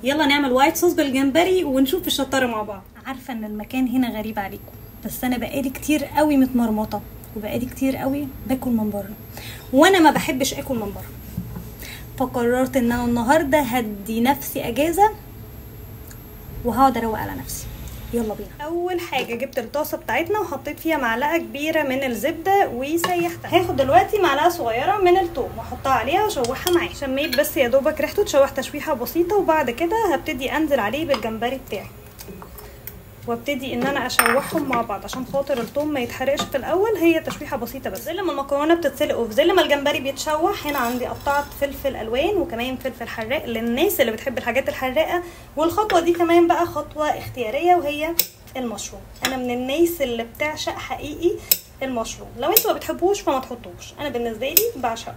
يلا نعمل وايت صوص بالجمبري ونشوف الشطاره مع بعض عارفه ان المكان هنا غريب عليكم بس انا بقالي كتير قوي متمرمطه وبقالي كتير قوي باكل من بره وانا ما بحبش اكل من بره فقررت ان انا النهارده هدي نفسي اجازه وهقعد اروق على نفسي يلا بينا اول حاجه جبت الطاسه بتاعتنا وحطيت فيها معلقه كبيره من الزبده وسيحتها هاخد دلوقتي معلقه صغيره من الثوم واحطها عليها واشوحها معايا شميت بس يا دوبك ريحته تشوح تشويحه بسيطه وبعد كده هبتدي انزل عليه بالجمبري بتاعي وابتدي ان انا اشوحهم مع بعض عشان خاطر الثوم ما يتحرقش في الاول هي تشويحه بسيطه بس زي لما المكرونه بتتسلق وفي زي لما الجمبري بيتشوح هنا عندي قطعت فلفل الوان وكمان فلفل حراق للناس اللي بتحب الحاجات الحراقه والخطوه دي كمان بقى خطوه اختياريه وهي المشروم انا من الناس اللي بتعشق حقيقي المشروم لو انتوا ما بتحبوش فما تحطوش انا بالنسبه لي بعشقه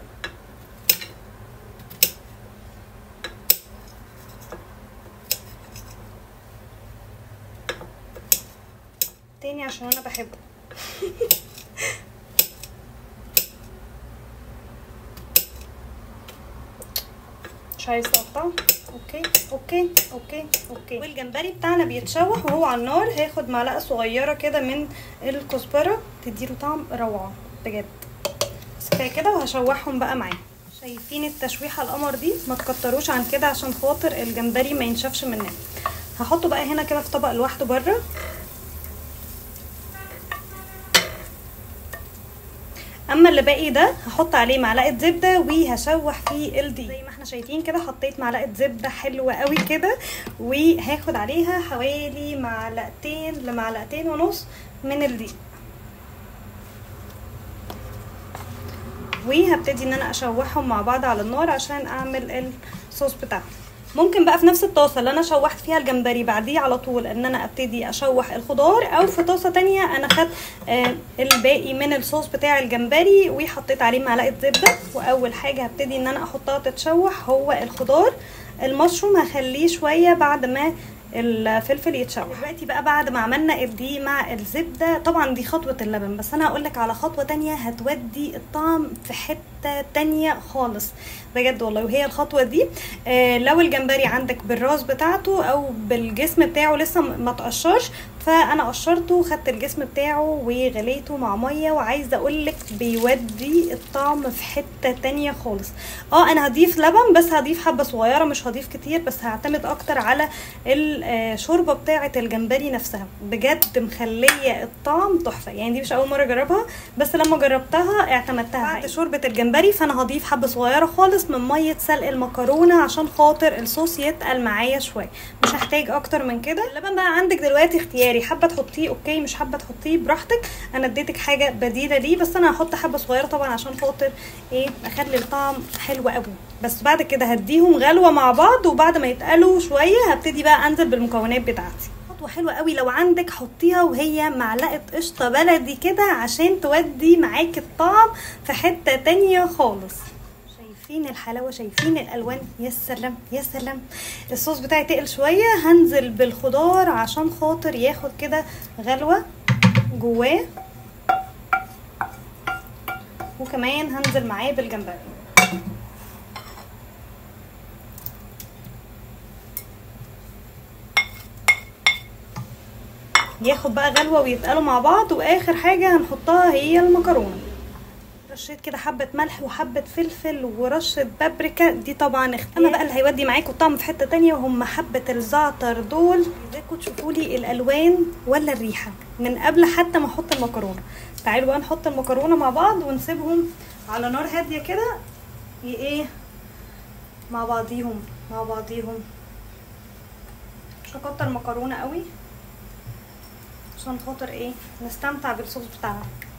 تاني عشان انا بحبه مش عايز تقطع اوكي اوكي اوكي اوكي والجمبري بتاعنا بيتشوح وهو على النار هاخد معلقه صغيره كده من الكزبره تديله طعم روعه بجد بس كفايه كده وهشوحهم بقى معاه شايفين التشويحه القمر دي ما تكتروش عن كده عشان خاطر الجمبري ما ينشفش مننا هحطه بقى هنا كده في طبق لوحده بره اما اللي باقي ده هحط عليه معلقه زبده وهشوح فيه الدقيق زي ما احنا شايفين كده حطيت معلقه زبده حلوه قوي كده وهاخد عليها حوالي معلقتين لمعلقتين ونص من الدقيق وهبتدي ان انا اشوحهم مع بعض على النار عشان اعمل الصوص بتاعهم ممكن بقى في نفس الطاسه اللي انا شوحت فيها الجمبري بعديه على طول ان انا ابتدي اشوح الخضار او في طاسه تانية انا خدت آه الباقي من الصوص بتاع الجمبري وحطيت عليه معلقه زبده واول حاجه هبتدي ان انا احطها تتشوح هو الخضار المشروم هخليه شويه بعد ما الفلفل يتشوح دلوقتي بقى بعد ما عملنا الدقيق مع الزبده طبعا دي خطوه اللبن بس انا هقول لك على خطوه تانية هتودي الطعم في حته تانية خالص بجد والله وهي الخطوه دي آه لو الجمبري عندك بالراس بتاعته او بالجسم بتاعه لسه ما تقشرش فانا قشرته خدت الجسم بتاعه وغليته مع ميه وعايزه اقول لك بيودي الطعم في حته تانية خالص اه انا هضيف لبن بس هضيف حبه صغيره مش هضيف كتير بس هعتمد اكتر على الشوربه بتاعه الجمبري نفسها بجد مخليه الطعم تحفه يعني دي مش اول مره اجربها بس لما جربتها اعتمدتها بعد شوربه الجمبري فانا هضيف حبه صغيره خالص من ميه سلق المكرونه عشان خاطر الصوص يتقل معايا شويه مش هحتاج اكتر من كده اللبن بقى عندك دلوقتي اختياري حابه تحطيه اوكي مش حابه تحطيه براحتك انا اديتك حاجه بديله ليه بس انا هحط حبه صغيره طبعا عشان خاطر ايه اخلي الطعم حلو قوي بس بعد كده هديهم غلوه مع بعض وبعد ما يتقلوا شويه هبتدي بقى انزل بالمكونات بتاعتي خطوه حلوه قوي لو عندك حطيها وهي معلقه قشطه بلدي كده عشان تودي معاكي الطعم في حته تانية خالص شايفين الحلاوه شايفين الالوان يا سلام يا سلام الصوص بتاعي تقل شويه هنزل بالخضار عشان خاطر ياخد كده غلوه جواه وكمان هنزل معاه بالجمبري ياخد بقى غلوه ويتقلوا مع بعض واخر حاجه هنحطها هي المكرونه رشيت كده حبه ملح وحبه فلفل ورشه بابريكا دي طبعا اختيار اما بقى اللي هيودي معاكم الطعم في حته تانية وهم حبه الزعتر دول عايزاكم تشوفوا لي الالوان ولا الريحه من قبل حتى ما احط المكرونه تعالوا بقى نحط المكرونه مع بعض ونسيبهم على نار هاديه كده ايه مع بعضيهم مع بعضيهم مش هكتر مكرونه قوي عشان خاطر ايه نستمتع بالصوص بتاعها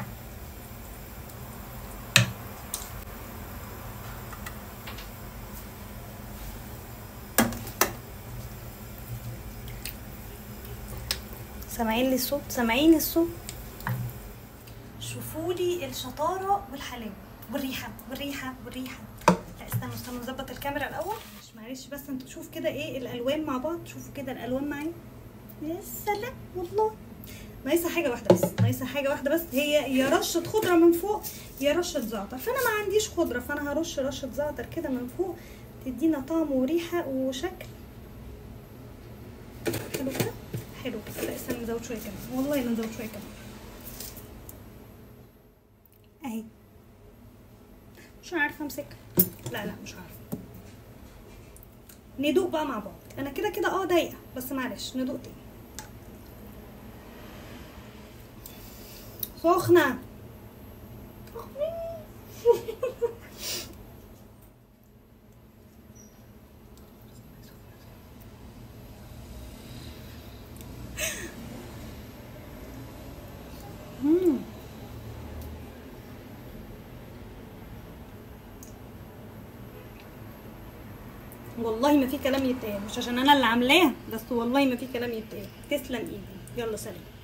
سامعين لي الصوت سامعين الصوت شوفوا لي الشطاره والحلاوه والريحه والريحه والريحه لا استنوا استنوا نظبط الكاميرا الاول مش معلش بس انتوا تشوفوا كده ايه الالوان مع بعض شوفوا كده الالوان معايا يا سلام والله ناقصه حاجه واحده بس ناقصه حاجه واحده بس هي يا رشه خضره من فوق يا رشه زعتر فانا ما عنديش خضره فانا هرش رشه زعتر كده من فوق تدينا طعم وريحه وشكل حلو كده حلو كده لا استنى نزود شويه كمان والله نزود شويه كمان اهي مش عارفه امسكها لا لا مش عارفه ندوق بقى مع بعض انا كده كده اه ضايقه بس معلش ندوق تاني سخنه مم. والله ما في كلام يتقال مش عشان انا اللي عاملاه بس والله ما في كلام يتقال تسلم ايدي يلا سلام